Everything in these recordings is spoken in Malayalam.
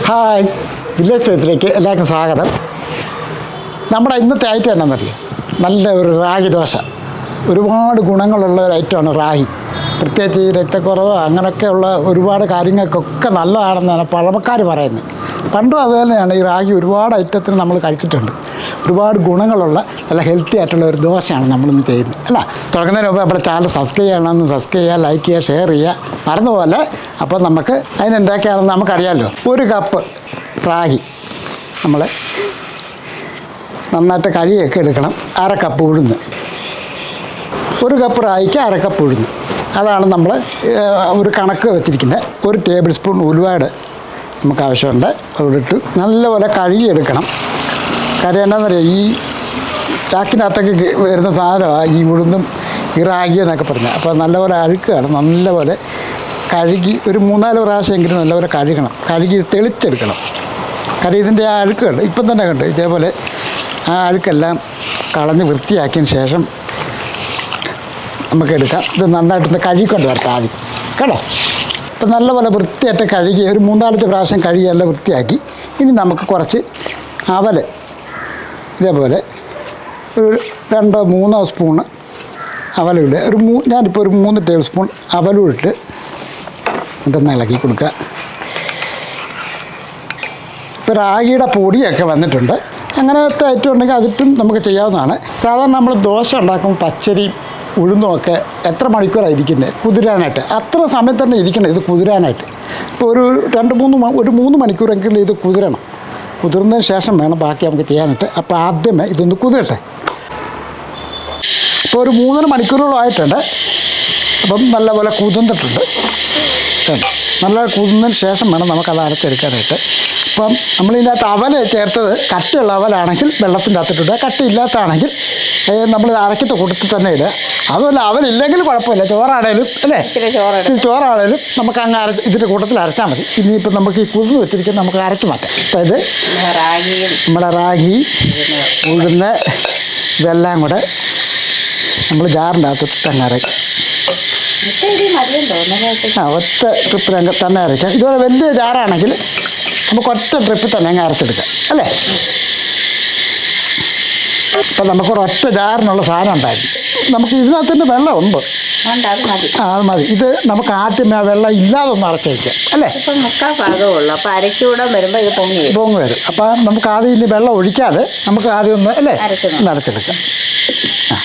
ഹായ് വില്ലേജ് സ്പേസിലേക്ക് എല്ലാവർക്കും സ്വാഗതം നമ്മുടെ ഇന്നത്തെ ഐറ്റം എന്നാണെന്നറിയാം നല്ല ഒരു റാഗി ദോശ ഒരുപാട് ഗുണങ്ങളുള്ള ഒരു ഐറ്റമാണ് റാഗി പ്രത്യേകിച്ച് ഈ രക്തക്കുറവ് അങ്ങനെയൊക്കെയുള്ള ഒരുപാട് കാര്യങ്ങൾക്കൊക്കെ നല്ലതാണെന്നാണ് പഴമക്കാർ പറയുന്നത് പണ്ടും അത് തന്നെയാണ് ഈ റാഗി ഒരുപാട് ഐറ്റത്തിന് നമ്മൾ കഴിച്ചിട്ടുണ്ട് ഒരുപാട് ഗുണങ്ങളുള്ള നല്ല ഹെൽത്തി ആയിട്ടുള്ള ഒരു ദോശയാണ് നമ്മളിന്ന് ചെയ്യുന്നത് അല്ല തുടങ്ങുന്നതിന് മുമ്പ് നമ്മുടെ ചാനൽ സബ്സ്ക്രൈബ് ചെയ്യണമെന്ന് സബ്സ്ക്രൈബ് ചെയ്യുക ലൈക്ക് ചെയ്യുക ഷെയർ ചെയ്യുക മറന്നുപോലെ അപ്പോൾ നമുക്ക് അതിന് എന്തൊക്കെയാണെന്ന് നമുക്കറിയാമല്ലോ ഒരു കപ്പ് റാഗി നമ്മൾ നന്നായിട്ട് കഴിയൊക്കെ എടുക്കണം അര കപ്പ് ഉഴുന്ന് ഒരു കപ്പ് റായിക്ക് അര കപ്പ് ഉഴുന്ന് അതാണ് നമ്മൾ ഒരു കണക്ക് വെച്ചിരിക്കുന്നത് ഒരു ടേബിൾ സ്പൂൺ ഉലുവാട് നമുക്ക് ആവശ്യമുണ്ട് അവിടെ ഇട്ട് നല്ലപോലെ കഴുകിയെടുക്കണം കാര്യം എന്താണെന്നറിയാം ഈ ചാക്കിനകത്തൊക്കെ കേ- വരുന്ന സാധനമാണ് ഈ ഉഴുന്നും ഈ റാഗി എന്നൊക്കെ പറഞ്ഞാൽ അപ്പോൾ നല്ലപോലെ അഴുക്കുകയാണ് നല്ലപോലെ കഴുകി ഒരു മൂന്നാല് പ്രാവശ്യമെങ്കിലും നല്ലപോലെ കഴുകണം കഴുകി തെളിച്ചെടുക്കണം കാര്യം ഇതിൻ്റെ ആ അഴുക്കുകൾ ഇപ്പം തന്നെ കണ്ട് ഇതേപോലെ ആ അഴുക്കെല്ലാം കളഞ്ഞ് വൃത്തിയാക്കിയതിന് ശേഷം നമുക്ക് എടുക്കാം ഇത് നന്നായിട്ടൊന്ന് കഴുകിക്കൊണ്ട് വരട്ടെ ആദ്യം കേട്ടോ ഇപ്പം നല്ലപോലെ വൃത്തിയായിട്ട് കഴുകി ഒരു മൂന്നാലഞ്ച് പ്രാവശ്യം കഴുകി എല്ലാം വൃത്തിയാക്കി ഇനി നമുക്ക് കുറച്ച് അവൽ ഇതേപോലെ ഒരു രണ്ടോ മൂന്നോ സ്പൂണ് അവലിട്ട് ഒരു മൂ ഞാനിപ്പോൾ ഒരു മൂന്ന് ടേബിൾ സ്പൂൺ അവലും ഇട്ട് ഇതൊന്ന് ഇളക്കി കൊടുക്കുക ഇപ്പോൾ റാഗിയുടെ പൊടിയൊക്കെ വന്നിട്ടുണ്ട് അങ്ങനത്തെ ഐറ്റം ഉണ്ടെങ്കിൽ അതിട്ടും നമുക്ക് ചെയ്യാവുന്നതാണ് സാധാരണ നമ്മൾ ദോശ ഉണ്ടാക്കുമ്പോൾ പച്ചരി ഉഴുന്നുമൊക്കെ എത്ര മണിക്കൂറാണ് ഇരിക്കുന്നത് കുതിരാനായിട്ട് അത്ര സമയം തന്നെ ഇരിക്കണം ഇത് കുതിരാനായിട്ട് ഇപ്പോൾ ഒരു രണ്ട് മൂന്ന് മ- ഒരു മൂന്ന് മണിക്കൂറെങ്കിലും ഇത് കുതിരണം കുതിർന്നതിന് ശേഷം വേണം ബാക്കി നമുക്ക് ചെയ്യാനായിട്ട് അപ്പോൾ ആദ്യമേ ഇതൊന്ന് കുതിരട്ടെ ഇപ്പോൾ ഒരു മൂന്നര മണിക്കൂറോളം ആയിട്ടുണ്ട് അപ്പം നല്ലപോലെ കുതിർന്നിട്ടുണ്ട് കണ്ടോ? നല്ല കുതിർന്നതിന് ശേഷം വേണം നമുക്കത് അരച്ചെടുക്കാനായിട്ട് അപ്പം നമ്മളിതിനകത്ത് അവൽ ചേർത്തത് കട്ടിയുള്ള അവലാണെങ്കിൽ വെള്ളത്തിൻ്റെ അകത്തിട്ടിടുക കട്ടിയില്ലാത്തതാണെങ്കിൽ നമ്മൾ അരക്കത്തെ കൂട്ടത്തിൽ തന്നെ ഇടുക അതുമല്ല അവലില്ലെങ്കിൽ കുഴപ്പമില്ല ചോറാണേലും അല്ലേ ഇച്ചിരി ചോറെടുത്ത് ഇച്ചിരി ചോറാണേലും നമുക്ക് അങ്ങ് അരച്ച് ഇതിൻ്റെ കൂട്ടത്തിൽ അരച്ചാൽ മതി ഇനിയിപ്പോൾ നമുക്ക് ഈ കുതിർന്ന് വെച്ചിരിക്കുന്നത് നമുക്ക് അരച്ച് മാറ്റാം അപ്പോൾ ഇത് റാഗിയും നമ്മുടെ റാഗി ഉഴുന്ന് ഇതെല്ലാം കൂടെ നമ്മൾ ജാറിൻ്റെ അകത്തിട്ട് അങ്ങ് അരയ്ക്കും മുട്ടയിടി മതിയെന്ന് തോന്നുന്നു ആ ഒറ്റ ട്രിപ്പിൽ അങ്ങ് തന്നെ അരയ്ക്കാം ഇതുപോലെ വലിയ ജാറാണെങ്കിൽ നമുക്ക് ഒറ്റ ട്രിപ്പിൽ തന്നെ അങ്ങ് അരച്ചെടുക്കാം അല്ലേ ഇപ്പം നമുക്ക് ഒരൊറ്റ ജാറിനുള്ള സാധനം ഉണ്ടായിരുന്നു നമുക്ക് ഇതിനകത്ത് തന്നെ വെള്ളമുണ്ട് അതുകൊണ്ട് അത് മതി ആ അത് മതി ഇത് നമുക്ക് ആദ്യമേ ആ വെള്ളം ഇല്ലാതെ ഒന്ന് അരച്ച് വയ്ക്കാം അല്ലേ ഇപ്പം മുക്കാൽ ഭാഗമേ ഉള്ളൂ അപ്പോൾ അരക്കൂടെ വരുമ്പോൾ ഇത് പൊങ്ങി വരും പൊങ്ങ് വരും അപ്പം നമുക്ക് ആദ്യം ഇനി വെള്ളം ഒഴിക്കാതെ നമുക്ക് ആദ്യം ഒന്ന് അല്ലേ അരച്ച് നോക്കാം. ഒന്ന് അരച്ചെടുക്കാം ആ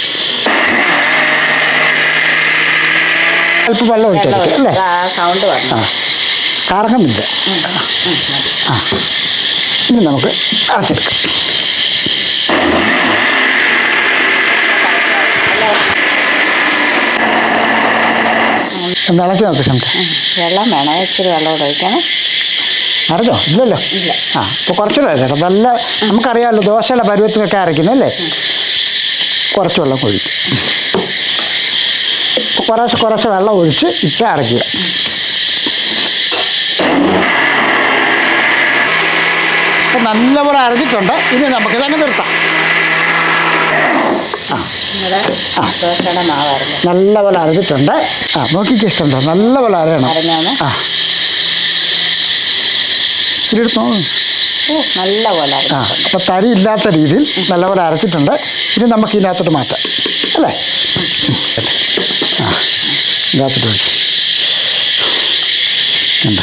അല്പം വെള്ളം വെള്ളം ഒഴിച്ചെടുക്കാം അല്ലേ ഒഴിച്ച് ആ സൗണ്ട് വന്നു ആ കറങ്ങുന്നില്ല ആ ഇനി നമുക്ക് അരച്ചെടുക്കാം ഒന്ന് ഇളക്കി നോക്ക് ക്ഷമിക്കാം ഉം. വെള്ളം വേണം ഇച്ചിരി വെള്ളം കൂടെ ഒഴിക്കണം അറിഞ്ഞോ ഇല്ലല്ലോ ഇല്ല. ആ ഇപ്പോൾ കുറച്ചുകൂടെ അരക്കാം നല്ല നമുക്കറിയാമല്ലോ ദോശയുടെ പരുവത്തിനൊക്കെ അരയ്ക്കുന്നത് അല്ലേ കുറച്ച് വെള്ളം ഒഴിക്കും അപ്പോൾ കുറേശ്ശെ കുറച്ച് വെള്ളം ഒഴിച്ച് ഇട്ട് അരയ്ക്കുക അപ്പം നല്ലപോലെ അരഞ്ഞിട്ടുണ്ട് ഇനി നമുക്കിത് അങ്ങ് നിർത്താം നമ്മുടെ ആ. ദോശയുടെ മാവായിരുന്നു നല്ലപോലെ അരഞ്ഞിട്ടുണ്ട് ആ നോക്കിക്കേ ഇഷ്ടമുണ്ടോ നല്ലപോലെ അരയണം അരഞ്ഞാണ് ആ ഇച്ചിരി എടുത്തോ ഓ നല്ല പോലെ ആ അരഞ്ഞിട്ടുണ്ട് അപ്പോൾ തരി ഇല്ലാത്ത രീതിയിൽ നല്ലപോലെ അരച്ചിട്ടുണ്ട് ഇനി നമുക്ക് ഇതിനകത്തോട്ട് മാറ്റാം അല്ലേ ആ ഇതിനകത്തോട്ട് ഒഴിക്കും ഉണ്ട്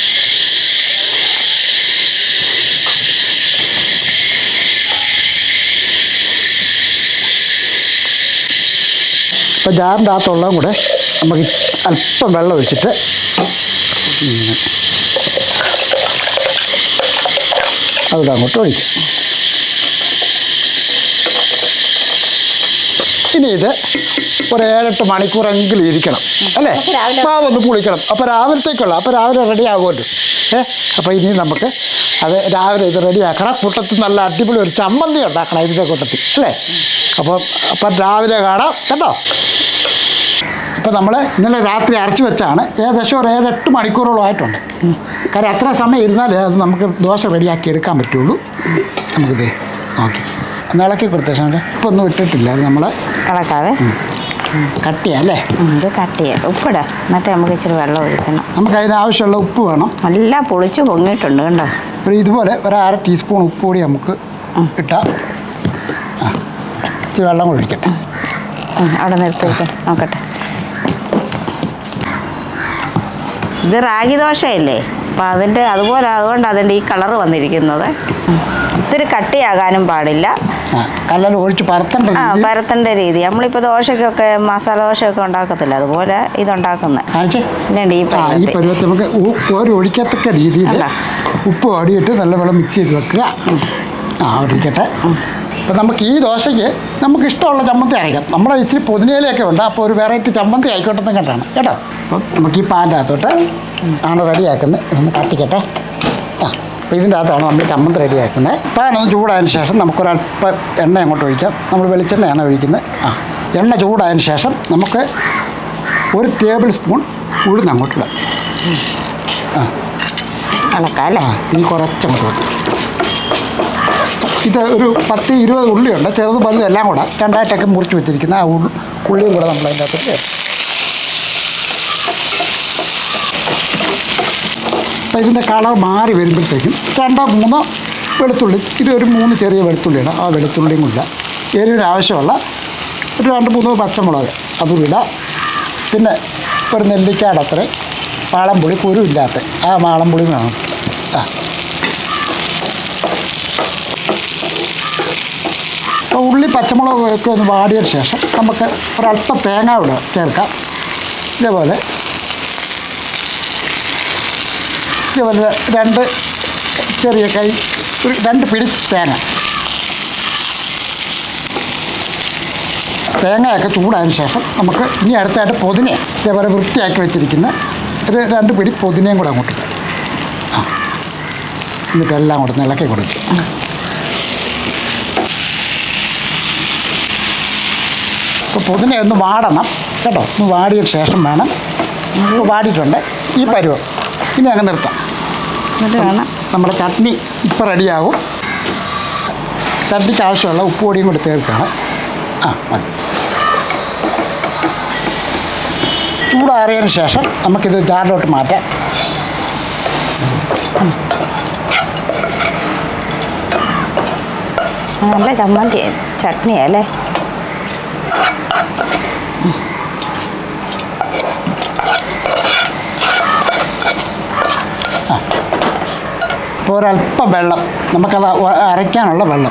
അപ്പോൾ ജാറിൻ്റെ അകത്തുള്ളതും കൂടെ നമുക്ക് അല്പം വെള്ളം ഒഴിച്ചിട്ട് ഇങ്ങനെ അവിടെ അങ്ങോട്ട് ഒഴിക്കും ഇനി ഇത് ഒരു ഏഴെട്ട് മണിക്കൂറെങ്കിലും ഇരിക്കണം അല്ലേ നമുക്ക് രാവിലെ- മാവ് ഒന്ന് പുളിക്കണം അപ്പോൾ രാവിലത്തേക്കുള്ള അപ്പോൾ രാവിലെ റെഡി ആകുമല്ലോ ഏ അപ്പോൾ ഇനി നമുക്ക് അത് രാവിലെ ഇത് റെഡിയാക്കണം കൂട്ടത്തിൽ നല്ല അടിപൊളി ഒരു ചമ്മന്തി ഉണ്ടാക്കണം ഇതിൻ്റെ കൂട്ടത്തിൽ അല്ലേ അപ്പം അപ്പം രാവിലെ കാണാം കേട്ടോ ഇപ്പോൾ നമ്മൾ ഇന്നലെ രാത്രി അരച്ച് വെച്ചാണ് ഏകദേശം ഒരു ഏഴ് എട്ട് മണിക്കൂറോളം ആയിട്ടുണ്ട് കാര്യം അത്ര സമയം ഇരുന്നാലേ അത് നമുക്ക് ദോശ റെഡിയാക്കി എടുക്കാൻ പറ്റുള്ളൂ നമുക്കിത് നോക്കി ഒന്ന് ഇളക്കി കൊടുത്ത ശേഷം ഇപ്പം ഒന്നും ഇട്ടിട്ടില്ല അത് നമ്മൾ ഇളക്കാവേ കട്ടിയാ അല്ലേ ഉം, ഇത് കട്ട് ചെയ്യാം ഉപ്പിട എന്നിട്ട് നമുക്ക് ഇച്ചിരി വെള്ളം ഒഴിക്കണം നമുക്ക് അതിന് ആവശ്യമുള്ള ഉപ്പ് വേണം നല്ല പൊളിച്ച് പൊങ്ങിയിട്ടുണ്ട് കണ്ടോ ഒരു ഇതുപോലെ ഒരു അര ടീസ്പൂൺ ഉപ്പ് കൂടി നമുക്ക് ഇട്ടാൽ ആ ഇച്ചിരി വെള്ളം കൂടി ഒഴിക്കട്ടെ ഉം, അവിടെ നിർത്തി വെക്കാം നോക്കട്ടെ ഇത് റാഗി ദോശയല്ലേ അപ്പം അതിൻ്റെ അതുപോലെ അതുകൊണ്ട് അതിൻ്റെ ഈ കളർ വന്നിരിക്കുന്നത് ഉം. ഒത്തിരി കട്ടിയാകാനും പാടില്ല ആ കല്ലൽ ഒഴിച്ച് പരത്തേണ്ട ആ രീതി പരത്തേണ്ട രീതി നമ്മളിപ്പോൾ ദോശയ്ക്കൊക്കെ മസാല ദോശയൊക്കെ ഉണ്ടാക്കത്തില്ല അതുപോലെ ഇതുണ്ടാക്കുന്നത് കാണിച്ചേ ഇതുണ്ട് ഈ ആ ഈ പരുവത്തിൽ. പരുവത്തിൽ നമുക്ക് ഉ- ഒരു ഒഴിക്കത്തക്ക രീതിയിൽ അല്ല. ഉപ്പ് അടിയിട്ട് നല്ലവണ്ണം മിക്സ് ചെയ്ത് വെക്കുക ആ അവിടെ ഇരിക്കട്ടെ അപ്പം നമുക്ക് ഈ ദോശയ്ക്ക് നമുക്ക് ഇഷ്ടമുള്ള ചമ്മന്തി അരയ്ക്കാം നമ്മുടെ ഇച്ചിരി പുതിനയിലൊക്കെ ഉണ്ട് അപ്പോൾ ഒരു വെറൈറ്റി ചമ്മന്തി ആയിക്കോട്ടെ കണ്ടാണ് കേട്ടോ അപ്പം നമുക്ക് ഈ പാൻ്റെ അകത്തോട്ട് ആണ് റെഡിയാക്കുന്നത് ഇതൊന്ന് കത്തിക്കട്ടെ ആ അപ്പോൾ ഇതിൻ്റെ അകത്താണ് നമ്മൾ ചമ്മന്തി റെഡിയാക്കുന്നത് പാൻ ഒന്ന് ചൂടായതിന് ശേഷം നമുക്കൊരല്പം എണ്ണ അങ്ങോട്ട് ഒഴിക്കാം നമ്മൾ വെളിച്ചെണ്ണയാണ് ഒഴിക്കുന്നത് ആ എണ്ണ ചൂടായതിന് ശേഷം നമുക്ക് ഒരു ടേബിൾ സ്പൂൺ ഉഴുന്ന് അങ്ങോട്ടിടാം ആ ഇളക്കാം അല്ലേ ആ ഇനി കുറച്ചങ്ങോട്ട് വെക്കും ഇത് ഒരു പത്ത് ഇരുപത് ഉള്ളിയുണ്ട് ചെറുത് വലുതും എല്ലാം കൂടെ രണ്ടായിട്ടൊക്കെ മുറിച്ച് വെച്ചിരിക്കുന്ന ആ ഉള്ളി ഉള്ളിയും കൂടെ നമ്മൾ അതിൻ്റെ അകത്ത് ചേർക്കും അപ്പോൾ ഇതിൻ്റെ കളർ മാറി വരുമ്പോഴത്തേക്കും രണ്ടോ മൂന്നോ വെളുത്തുള്ളി ഇതൊരു മൂന്ന് ചെറിയ വെളുത്തുള്ളിയാണ് ആ വെളുത്തുള്ളിയും കൂടെ എരിവിന് ആവശ്യമുള്ള ഒരു രണ്ട് മൂന്ന് പച്ചമുളക് അതും ഇടാം പിന്നെ ഒരു നെല്ലിക്കാട് അത്രയും മാളംപുളി കുരുവില്ലാത്ത ആ മാളംപുളി വേണം ആ അപ്പോൾ ഉള്ളി പച്ചമുളക് ഒക്കെ ഒന്ന് വാടിയതിന് ശേഷം നമുക്ക് ഒരല്പം തേങ്ങ ഇവിടെ ചേർക്കാം ഇതേപോലെ ഇതേപോലെ രണ്ട് ചെറിയ കൈ ഒരു രണ്ട് പിടി തേങ്ങ തേങ്ങയൊക്കെ ചൂടായതിന് ശേഷം നമുക്ക് ഇനി അടുത്തായിട്ട് പൊതിന ഇതേപോലെ വൃത്തിയാക്കി വെച്ചിരിക്കുന്ന ഒരു രണ്ട് പിടി പൊതിനയും കൂടെ അങ്ങോട്ട് ഇടാം. ആ എന്നിട്ട് എല്ലാം കൂടെ ഒന്ന് ഇളക്കി കൊടുക്കും അപ്പോൾ പൊതിന ഒന്ന് വാടണം കേട്ടോ ഒന്ന് വാടിയ ശേഷം വേണം ഇപ്പോൾ വാടിയിട്ടുണ്ട് ഈ പരുവം ഇനി അങ്ങ് നിർത്താം എന്നിട്ട് വേണം നമ്മുടെ ചട്നി ഇപ്പം റെഡിയാകും ചട്നിക്ക് ആവശ്യമുള്ള ഉപ്പ് പൊടിയും കൂടി ചേർക്കുകയാണ് ആ മതി ചൂടാറിയതിന് ശേഷം നമുക്കിത് ജാറിലോട്ട് മാറ്റാം നല്ല ചമ്മന്തി ചട്നി അല്ലേ ഇപ്പോൾ ഒരല്പം വെള്ളം നമുക്കത് ഒ- അരയ്ക്കാനുള്ള വെള്ളം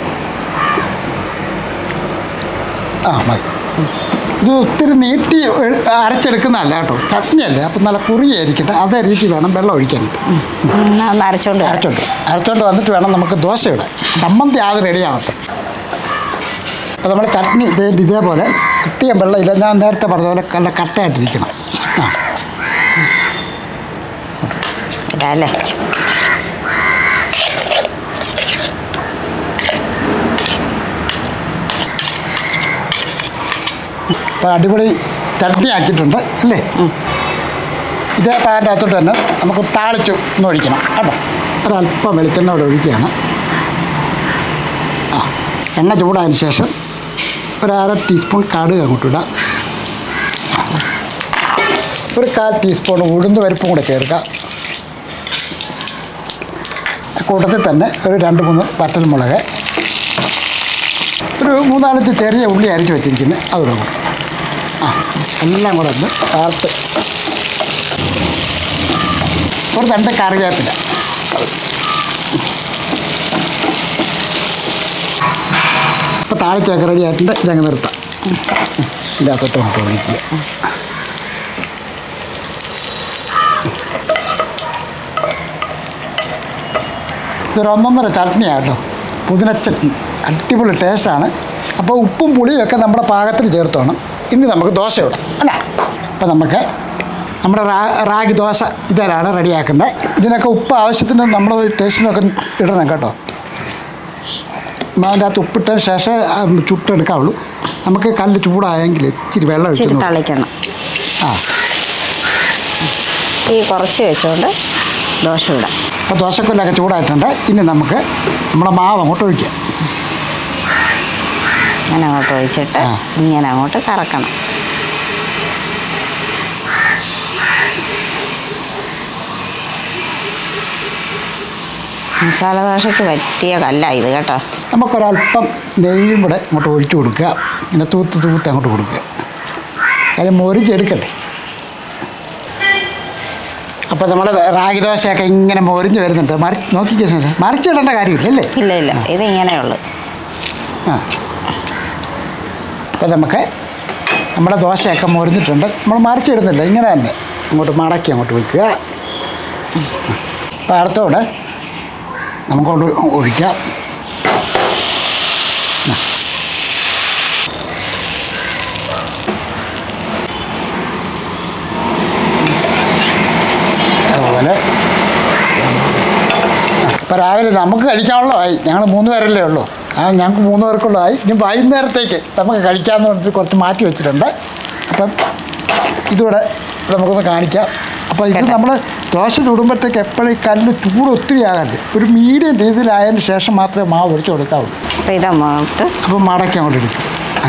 ആ മതി ഇത് ഒത്തിരി നീട്ടി എ- അരച്ചെടുക്കുന്നതല്ല കേട്ടോ ചട്നിയല്ലേ അപ്പം നല്ല കുറിയായിരിക്കട്ടെ അതേ രീതി വേണം വെള്ളം ഒഴിക്കാനായിട്ട് എന്നാ ഒന്ന് അരച്ചോണ്ട് വരാം. അരച്ചോണ്ട് അരച്ചോണ്ട് വന്നിട്ട് വേണം നമുക്ക് ദോശ ഇടാൻ ചമ്മന്തി ആദ്യം റെഡിയാവട്ടെ അപ്പോൾ നമ്മുടെ ചട്നി ഇതേ ഇതേപോലെ അധികം വെള്ളം ഇല്ല ഞാൻ നേരത്തെ പറഞ്ഞ പോലെ നല്ല കട്ടയായിട്ടിരിക്കണം ആ ഇടാം അല്ലേ അപ്പോൾ അടിപൊളി ചട്നി ആക്കിയിട്ടുണ്ട് അല്ലേ ഇതേ പാൻ്റെ അകത്തോട്ട് തന്നെ നമുക്ക് താളിച്ചു ഒന്ന് ഒഴിക്കണം കേട്ടോ ഒരല്പം വെളിച്ചെണ്ണ കൂടെ ഒഴിക്കുകയാണ് ആ എണ്ണ ചൂടായതിന് ശേഷം ഒരു അര ടീസ്പൂൺ കടുക് അങ്ങോട്ട് ഇടാം ഒരു കാൽ ടീസ്പൂൺ ഉഴുന്ന് പരിപ്പും കൂടെ ചേർക്കാം കൂട്ടത്തിൽ തന്നെ ഒരു രണ്ട് മൂന്ന് വറ്റൽമുളക് ഒരു മൂന്നാലഞ്ച് ചെറിയ ഉള്ളി അരിച്ച് വെച്ചിരിക്കുന്നത് അതുകൂടെ കൂടെ ആ എല്ലാം കൂടെ ഒന്ന് ചേർത്ത് ഒരു രണ്ട് കറിവേപ്പില ഇപ്പോൾ താളിച്ചൊക്കെ റെഡി ആയിട്ടുണ്ട് ഇതങ്ങ് നിർത്താം ഇതിൻ്റെ അകത്തോട്ട് നമുക്ക് ഒഴിക്കുക ഇതൊരു ഒന്നൊന്നര ചട്നിയാണ് കേട്ടോ പുതിന ചട്നി അടിപൊളി ടേസ്റ്റാണ് അപ്പോൾ ഉപ്പും പുളിയും ഒക്കെ നമ്മുടെ പാകത്തിന് ചേർത്ത് വേണം ഇനി നമുക്ക് ദോശ ഇടാം അല്ല അപ്പോൾ നമുക്ക് നമ്മുടെ റാ റാഗി ദോശ ഇതിലാണ് റെഡിയാക്കുന്നത് ഇതിനൊക്കെ ഉപ്പ് ആവശ്യത്തിന് നമ്മൾ ടേസ്റ്റിനൊക്കെ ഇടണം കേട്ടോ അതിൻ്റെ അകത്ത് ഉപ്പിട്ടതിന് ശേഷം ആ ചുട്ടെടുക്കാവുള്ളൂ നമുക്ക് കല്ല് ചൂടായെങ്കിൽ ഇച്ചിരി വെള്ളം ഇച്ചിരി ഒഴിച്ചു തളിക്കണം ആ ഈ കുറച്ച് വെച്ചുകൊണ്ട് ദോശ ഇടാം അപ്പോൾ ദോശക്കൊല്ലൊക്കെ ചൂടായിട്ടുണ്ട് ഇനി നമുക്ക് നമ്മുടെ മാവ് അങ്ങോട്ട് ഒഴിക്കാം ഇങ്ങനെ അങ്ങോട്ട് ഒഴിച്ചിട്ട് ആ. ഇങ്ങനെ അങ്ങോട്ട് കറക്കണം മസാല ദോശയ്ക്ക് പറ്റിയ കല്ല ഇത് കേട്ടോ നമുക്കൊരല്പം നെയ്യും കൂടെ അങ്ങോട്ട് ഒഴിച്ചു കൊടുക്കുക ഇങ്ങനെ തൂത്ത് തൂത്ത് അങ്ങോട്ട് കൊടുക്കുക കാര്യം മൊരിച്ചെടുക്കട്ടെ അപ്പോൾ നമ്മൾ റാഗി ദോശയൊക്കെ ഇങ്ങനെ മൊരിഞ്ഞ് വരുന്നുണ്ട് മറി നോക്കിക്കേ മറിച്ചിടേണ്ട കാര്യമില്ല അല്ലേ ഇല്ല ഇല്ല ഇത് ഇങ്ങനെയുള്ളു ആ അപ്പോൾ നമുക്ക് നമ്മുടെ ദോശയൊക്കെ മൊരിഞ്ഞിട്ടുണ്ട് നമ്മൾ മറിച്ചിടുന്നില്ല ഇങ്ങനെ തന്നെ അങ്ങോട്ട് മടക്കി അങ്ങോട്ട് വെക്കുക അപ്പോൾ അടുത്തോടെ നമുക്കോട്ട് ഒഴിക്കാം ആ. അതുപോലെ അപ്പോൾ രാവിലെ നമുക്ക് കഴിക്കാനുള്ളതായി ഞങ്ങൾ മൂന്ന് പേരല്ലേ ഉള്ളൂ ആ ഞങ്ങൾക്ക് മൂന്ന് പേർക്കുള്ളതായി ഇനി വൈകുന്നേരത്തേക്ക് നമുക്ക് കഴിക്കാമെന്ന് പറഞ്ഞിട്ട് കുറച്ച് മാറ്റി വെച്ചിട്ടുണ്ട് അപ്പം ഇതുകൂടെ നമുക്കൊന്ന് കാണിക്കാം അപ്പോൾ ഇത് നമ്മൾ ദോശ ചുടുമ്പോഴത്തേക്ക് എപ്പോഴും ഈ കല്ല് ചൂട് ഒത്തിരി ആകരുത് ഒരു മീഡിയം രീതിയിലായതിന് ശേഷം മാത്രമേ മാവ് ഒഴിച്ച് കൊടുക്കാവുള്ളൂ അപ്പോൾ ഇതങ്ങോട്ട് അപ്പോൾ മടക്കി അങ്ങോട്ട് എടുക്കും ആ.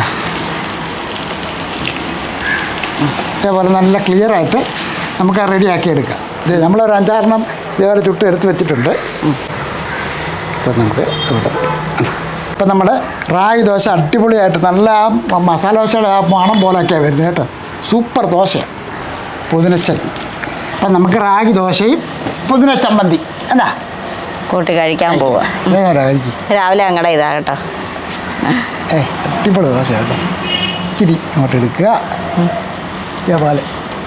ഇതേപോലെ നല്ല ക്ലിയർ ആയിട്ട് നമുക്ക് റെഡിയാക്കി എടുക്കാം ഇത് നമ്മളൊരു അഞ്ചാറെണ്ണം ഇതേപോലെ ചുട്ട് എടുത്ത് വെച്ചിട്ടുണ്ട് ഇപ്പം നമുക്ക് ഇവിടെ ഇപ്പം നമ്മൾ റാഗി ദോശ അടിപൊളിയായിട്ട് നല്ല ആ മസാല ദോശയുടെ ആ മണം പോലെയൊക്കെയാണ് വരുന്നത് കേട്ടോ സൂപ്പർ ദോശയാണ് പുതിന ചട്നി അപ്പം നമുക്ക് റാഗി ദോശയും പുതിന ചമ്മന്തി എന്താ കൂട്ടി കഴിക്കാൻ പോവുക നേരെ കഴിക്കും രാവിലെ ഞങ്ങളുടെ ഇതാ കേട്ടോ ഏ അടിപൊളി ദോശ കേട്ടോ ഇച്ചിരി അങ്ങോട്ട് എടുക്കുക ഇതേപോലെ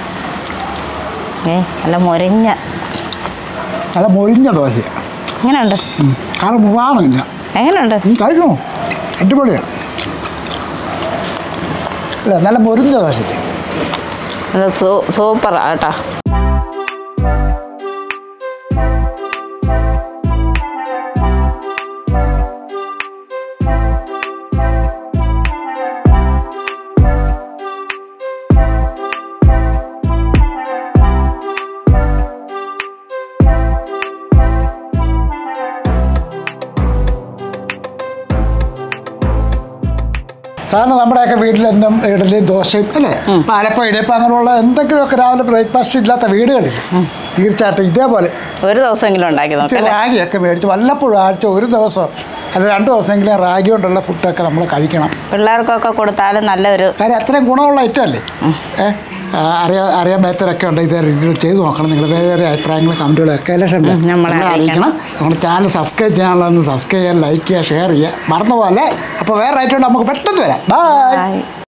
ഏ നല്ല മുരഞ്ഞ നല്ല മൊഴിഞ്ഞ ദോശയാണ് എങ്ങനെയുണ്ട് കാരണം മുവാണില്ല എങ്ങനെയുണ്ട് കഴിക്കണോ അടിപൊളിയാണ് അല്ല നല്ല മൊരിഞ്ഞ ദോശയ്ക്ക് ഇത് സൂ സൂപ്പറാ കേട്ടോ സാറിന് നമ്മുടെയൊക്കെ വീട്ടിലെന്നും ഇഡലി ദോശയും അല്ലേ പാലപ്പം ഇടിയപ്പം അങ്ങനെയുള്ള എന്തെങ്കിലുമൊക്കെ രാവിലെ ബ്രേക്ക്ഫാസ്റ്റ് ഇല്ലാത്ത വീടുകളില്ല തീർച്ചയായിട്ടും ഇതേപോലെ ഒരു ദിവസമെങ്കിലും ഉണ്ടാക്കി നോക്കാം ഇച്ചിരി അല്ലേ റാഗിയൊക്കെ മേടിച്ച് വല്ലപ്പോഴും ആഴ്ച ഒരു ദിവസം അല്ല രണ്ട് ദിവസമെങ്കിലും റാഗി കൊണ്ടുള്ള ഫുഡൊക്കെ നമ്മൾ കഴിക്കണം പിള്ളേർക്കൊക്കെ കൊടുത്താലും നല്ലൊരു കാര്യം അത്രയും ഗുണമുള്ള ഐറ്റം അല്ലേ ഏ ആ, അറിയാൻ അറിയാൻ മേത്തരൊക്കെ ഉണ്ട് ഇതേ രീതിയിൽ ചെയ്ത് നോക്കണം നിങ്ങൾ വേറെ വേറെ അഭിപ്രായങ്ങൾ കമൻറ്റുകളൊക്കെ ഉണ്ട് ഉം, നമ്മളെ നമ്മളെ അറിയിക്കണം നമ്മുടെ ചാനൽ സബ്സ്ക്രൈബ് ചെയ്യാനുള്ളതൊന്ന് സബ്സ്ക്രൈബ് ചെയ്യുക ലൈക്ക് ചെയ്യുക ഷെയർ ചെയ്യുക മറന്നു പോലെ അപ്പോൾ വേറെ ഐറ്റം ഉണ്ട് നമുക്ക് പെട്ടെന്ന് വരാം ബൈ ആയി.